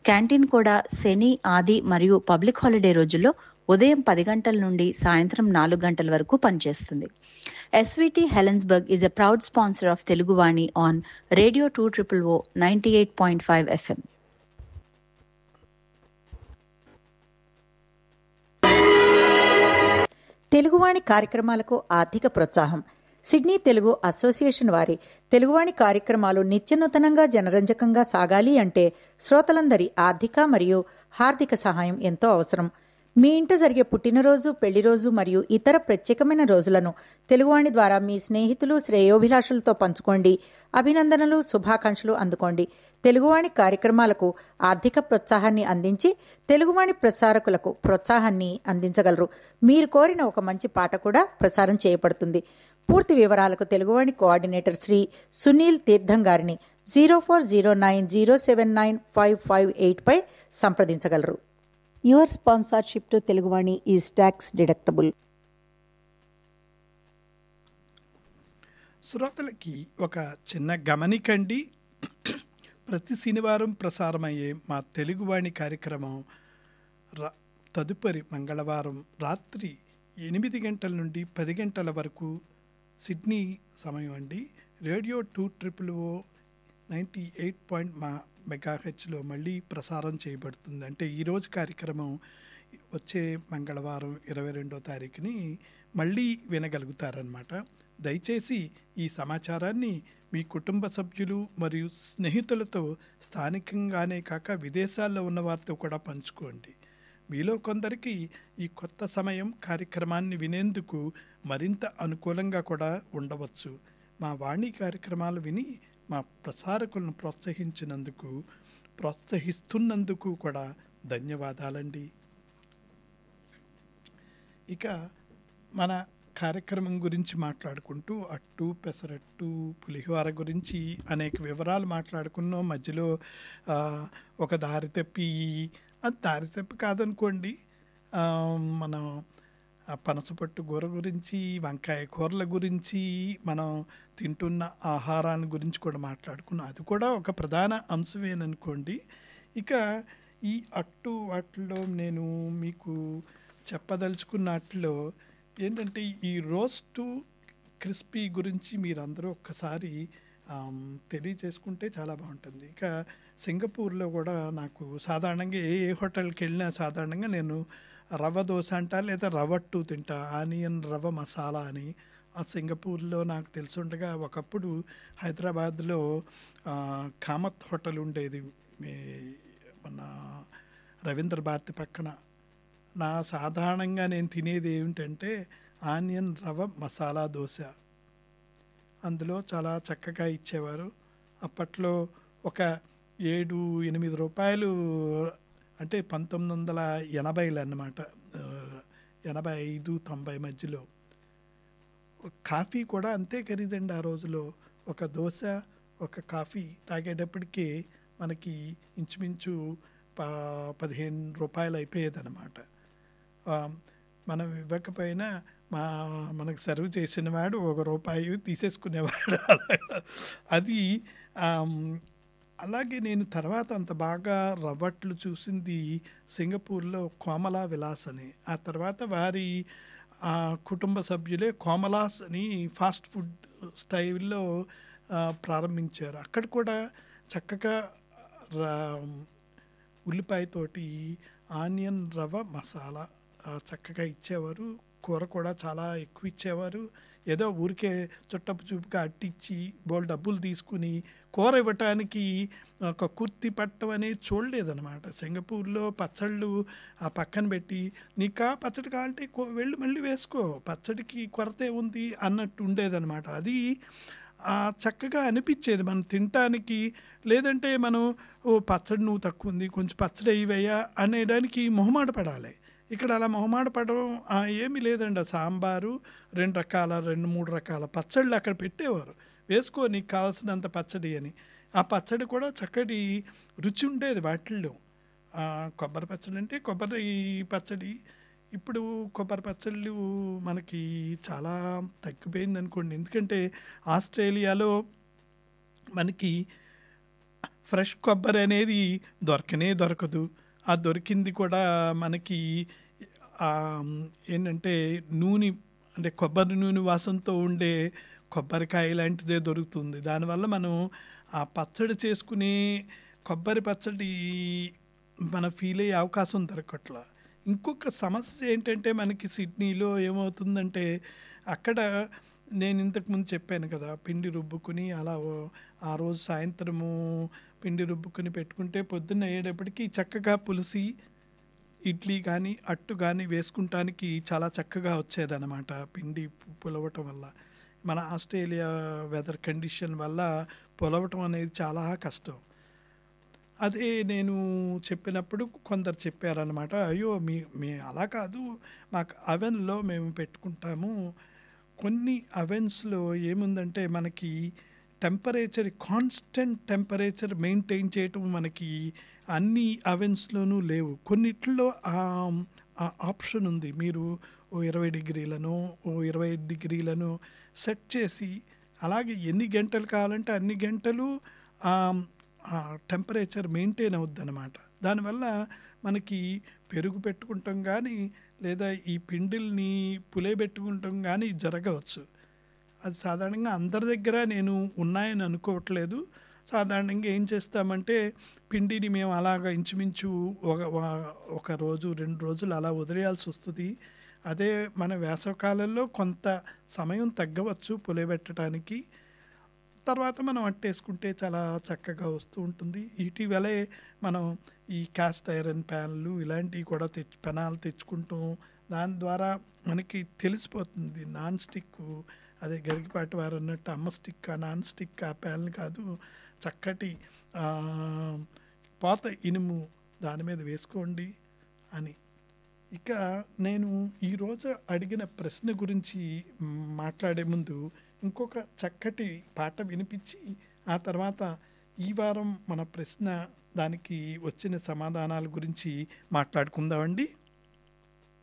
canteen కూడా శని ఆది మరియు పబ్లిక్ హాలిడే రోజుల్లో ఉదయం పది గంటల నుండి సాయంత్రం నాలుగు గంటల వరకు పనిచేస్తుంది SVT Helensburgh is a proud sponsor of Teluguvani on radio two triple O ninety eight point five FM Teluguvani కార్యక్రమాలకు ఆర్థిక ప్రోత్సాహం సిడ్నీ తెలుగు అసోసియేషన్ వారి తెలుగువాణి కార్యక్రమాలు నిత్యనూతనంగా జనరంజకంగా సాగాలి అంటే శ్రోతలందరి ఆర్థిక మరియు హార్దిక సహాయం ఎంతో అవసరం మీ ఇంట జరిగే పుట్టినరోజు పెళ్లిరోజు మరియు ఇతర ప్రత్యేకమైన రోజులను తెలుగువాణి ద్వారా మీ స్నేహితులు శ్రేయోభిలాషులతో పంచుకోండి అభినందనలు శుభాకాంక్షలు అందుకోండి తెలుగువాణి కార్యక్రమాలకు ఆర్థిక ప్రోత్సాహాన్ని అందించి తెలుగువాణి ప్రసారకులకు ప్రోత్సాహాన్ని అందించగలరు మీరు కోరిన ఒక మంచి పాట కూడా ప్రసారం చేయబడుతుంది పూర్తి వివరాలకు తెలుగువాణి కోఆర్డినేటర్ శ్రీ సునీల్ తీర్థం గారిని zero four zero nine zero seven nine five five eight పై సంప్రదించగలరు your sponsorship to Teluguvani is tax deductible శ్రోతలకి ఒక చిన్న గమనికండి ప్రతి శనివారం ప్రసారమయ్యే మా తెలుగువాణి కార్యక్రమం రా తదుపరి మంగళవారం రాత్రి ఎనిమిది గంటల నుండి పది గంటల వరకు సిడ్నీ సమయం అండి radio two triple O ninety eight point మా మెగాహెచ్లో మళ్ళీ ప్రసారం చేయబడుతుంది అంటే ఈరోజు కార్యక్రమం వచ్చే మంగళవారం ఇరవై రెండో తారీఖుని మళ్ళీ వినగలుగుతారనమాట దయచేసి ఈ సమాచారాన్ని మీ కుటుంబ సభ్యులు మరియు స్నేహితులతో స్థానికంగానే కాక విదేశాల్లో ఉన్న వారితో కూడా పంచుకోండి మీలో కొందరికి ఈ కొత్త సమయం కార్యక్రమాన్ని వినేందుకు మరింత అనుకూలంగా కూడా ఉండవచ్చు మా వాణి కార్యక్రమాలు విని మా ప్రసారకులను ప్రోత్సహించినందుకు ప్రోత్సహిస్తున్నందుకు కూడా ధన్యవాదాలండి ఇక మన కార్యక్రమం గురించి మాట్లాడుకుంటూ అట్టు పెసరట్టు పులిహోర గురించి అనేక వివరాలు మాట్లాడుకున్నాం మధ్యలో ఆ, ఒక దారి తప్పి అది దారి తప్పి కాదనుకోండి ఆ, మనం ఆ పనసపట్టు కూర గురించి వంకాయ కూరల గురించి మనం తింటున్న ఆహారాన్ని గురించి కూడా మాట్లాడుకున్నాం అది కూడా ఒక ప్రధాన అంశమేననుకోండి ఇక ఈ అట్టు వాటిలో నేను మీకు చెప్పదలుచుకున్నట్లో ఏంటంటే ఈ రోస్టు క్రిస్పీ గురించి మీరందరూ ఒక్కసారి ఆమ్, తెలియచేసుకుంటే చాలా బాగుంటుంది ఇక సింగపూర్లో కూడా నాకు సాధారణంగా ఏ ఏ హోటల్కి వెళ్ళినా సాధారణంగా నేను రవ్వ దోశ అంటా లేదా రవ్వట్టు తింటా ఆనియన్ రవ్వ మసాలా అని ఆ సింగపూర్లో నాకు తెలుసుండగా ఒకప్పుడు హైదరాబాద్లో ఆ, కామత్ హోటల్ ఉండేది మీ మన రవీంద్ర భారతి పక్కన నా సాధారణంగా నేను తినేది ఏమిటంటే ఆనియన్ రవ్వ మసాలా దోశ అందులో చాలా చక్కగా ఇచ్చేవారు అప్పట్లో ఒక ఏడు ఎనిమిది రూపాయలు అంటే పంతొమ్మిది వందల ఎనభైలు అన్నమాట ఆ, ఎనభై ఐదు తొంభై మధ్యలో కాఫీ కూడా అంతే ఖరీదండి ఆ రోజులో ఒక దోశ ఒక కాఫీ తాగేటప్పటికి మనకి ఇంచుమించు ప పదిహేను రూపాయలు అయిపోయేదన్నమాట ఆ, మనం ఇవ్వకపోయినా మా మనకు సర్వ్ చేసిన వాడు ఒక రూపాయి తీసేసుకునేవాడు అది ఆమ్, అలాగే నేను తర్వాత అంత బాగా రవ్వట్లు చూసింది సింగపూర్లో కోమలా విలాస్ అని ఆ తర్వాత వారి ఆ, కుటుంబ సభ్యులే కోమలాస్ అని ఫాస్ట్ ఫుడ్ స్టైల్లో ఆ, ప్రారంభించారు అక్కడ కూడా చక్కగా రా- ఉల్లిపాయతోటి ఆనియన్ రవ్వ మసాలా ఆ, చక్కగా ఇచ్చేవారు కూర కూడా చాలా ఎక్కువ ఇచ్చేవారు ఏదో ఊరికే చుట్టపు చూపుగా అట్టిచ్చి బోల్ డబ్బులు తీసుకుని కూర ఇవ్వటానికి ఒక కుర్తి పట్టం అనేది చూడలేదన్నమాట సింగపూర్లో పచ్చళ్ళు ఆ పక్కన పెట్టి నీకా పచ్చడి కావాలంటే కో- వెళ్ళి మళ్ళీ వేసుకో పచ్చడికి కొరతే ఉంది అన్నట్టు ఉండేదన్నమాట అది ఆ, చక్కగా అనిపించేది మనం తినటానికి లేదంటే మనం ఓ పచ్చడి నువ్వు తక్కువ ఉంది కొంచెం పచ్చడి ఇవయ్యా అనేదానికి మొహమాట పడాలి ఇక్కడ అలా మొహమాట పడడం ఆ, ఏమీ లేదండి ఆ సాంబారు రెండు రకాల రెండు మూడు రకాల పచ్చళ్ళు అక్కడ పెట్టేవారు వేసుకో నీకు కావాల్సినంత పచ్చడి అని ఆ పచ్చడి కూడా చక్కటి రుచి ఉండేది వాటిల్లో ఆ, కొబ్బరి పచ్చడి అంటే కొబ్బరి పచ్చడి ఇప్పుడు కొబ్బరి పచ్చళ్ళు మనకి చాలా తగ్గిపోయింది అనుకోండి ఎందుకంటే ఆస్ట్రేలియాలో మనకి ఫ్రెష్ కొబ్బరి అనేది దొరకనే దొరకదు ఆ దొరికింది కూడా మనకి ఆ, ఏంటంటే నూనె అంటే కొబ్బరి నూనె వాసనతో ఉండే కొబ్బరికాయ లాంటిదే దొరుకుతుంది దానివల్ల మనం ఆ పచ్చడి చేసుకునే కొబ్బరి పచ్చడి మన ఫీల్ అయ్యే అవకాశం దొరకట్లా ఇంకొక సమస్య ఏంటంటే మనకి సిడ్నీలో ఏమవుతుందంటే అక్కడ నేను ఇంతకుముందు చెప్పాను కదా పిండి రుబ్బుకుని అలా ఓ- ఆ రోజు సాయంత్రము పిండి రుబ్బుకుని పెట్టుకుంటే పొద్దున్న అయ్యేటప్పటికి చక్కగా పులిసి ఇడ్లీ కానీ అట్టు కానీ వేసుకుంటానికి చాలా చక్కగా వచ్చేదన్నమాట పిండి పు- పులవటం వల్ల మన ఆస్ట్రేలియా వెదర్ కండిషన్ వల్ల పులవటం అనేది చాలా కష్టం అదే నేను చెప్పినప్పుడు కొందరు చెప్పారనమాట అయ్యో మీ మీ అలా కాదు మాకు అవెన్లో మేము పెట్టుకుంటాము కొన్ని అవెన్స్లో ఏముందంటే మనకి టెంపరేచర్ కాన్స్టెంట్ టెంపరేచర్ మెయింటైన్ చేయటం మనకి అన్ని అవెన్స్లోనూ లేవు కొన్నిట్లో ఆ ఆ ఆప్షన్ ఉంది మీరు ఓ ఇరవై డిగ్రీలను ఓ ఇరవై ఐదు డిగ్రీలను సెట్ చేసి అలాగే ఎన్ని గంటలు కావాలంటే అన్ని గంటలు ఆ ఆ టెంపరేచర్ మెయింటైన్ అవుద్ది అనమాట దానివల్ల మనకి పెరుగు పెట్టుకుంటాం కానీ లేదా ఈ పిండిల్ని పులేబెట్టుకుంటాం కానీ జరగవచ్చు అది సాధారణంగా అందరి దగ్గర నేను ఉన్నాయని అనుకోవట్లేదు సాధారణంగా ఏం చేస్తామంటే పిండిని మేము అలాగ ఇంచుమించు ఒక ఒక- ఒక రోజు రెండు రోజులు అలా వదిలేయాల్సి వస్తుంది అదే మన వేసవకాలంలో కొంత సమయం తగ్గవచ్చు పులియబెట్టడానికి తర్వాత మనం అట్టేసుకుంటే చాలా చక్కగా వస్తూ ఉంటుంది ఇటీవలే మనం ఈ క్యాస్ట్ ఐరన్ ప్యాన్లు ఇలాంటివి కూడా తెచ్చు పెనాలు తెచ్చుకుంటాం దాని ద్వారా మనకి తెలిసిపోతుంది నాన్ స్టిక్ అదే గరిగిపాటి వారు అన్నట్టు అమ్మ స్టిక్ నాన్ స్టిక్ ఆ ప్యాన్లు కాదు చక్కటి ఆ, పాత ఇనుము దాని మీద వేసుకోండి అని ఇక నేను ఈరోజు అడిగిన ప్రశ్న గురించి మాట్లాడే ముందు ఇంకొక చక్కటి పాట వినిపించి ఆ తర్వాత ఈ వారం మన ప్రశ్న దానికి వచ్చిన సమాధానాల గురించి మాట్లాడుకుందామండి